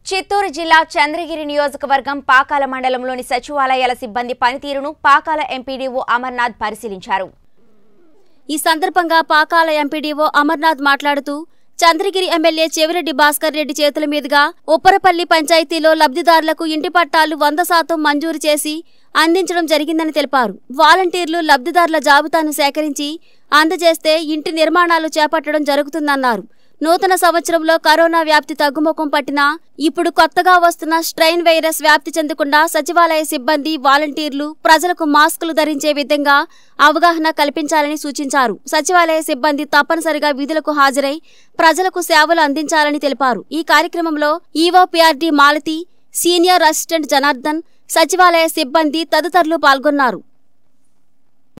చిత్తూరు జిల్లా చంద్రగిరి నియోజకవర్గం పాకాల మండలంలోని సచివాలయాల సిబ్బంది పనితీరును పాకాల ఎంపీడీఓ అమర్నాథ్ పరిశీలించారు ఈ సందర్భంగా పాకాల ఎంపీడీఓ అమర్నాథ్ మాట్లాడుతూ చంద్రగిరి ఎమ్మెల్యే చెవిరెడ్డి భాస్కర్ రెడ్డి చేతుల మీదుగా ఉప్పరపల్లి పంచాయతీలో లబ్ధిదారులకు ఇంటి పట్టాలు వంద శాతం మంజూరు చేసి అందించడం జరిగిందని తెలిపారు వాలంటీర్లు లబ్ధిదారుల జాబితాను సేకరించి అందజేస్తే ఇంటి నిర్మాణాలు చేపట్టడం జరుగుతుందన్నారు నూతన సంవత్సరంలో కరోనా వ్యాప్తి తగ్గుముఖం పట్టినా ఇప్పుడు కొత్తగా వస్తున్న స్ట్రెయిన్ వైరస్ వ్యాప్తి చెందకుండా సచివాలయ సిబ్బంది వాలంటీర్లు ప్రజలకు మాస్కులు ధరించే విధంగా అవగాహన కల్పించాలని సూచించారు సచివాలయ సిబ్బంది తప్పనిసరిగా విధులకు హాజరై ప్రజలకు సేవలు అందించాలని తెలిపారు ఈ కార్యక్రమంలో EOPRD Malathi senior assistant Janardhan సచివాలయ సిబ్బంది తదితరులు పాల్గొన్నారు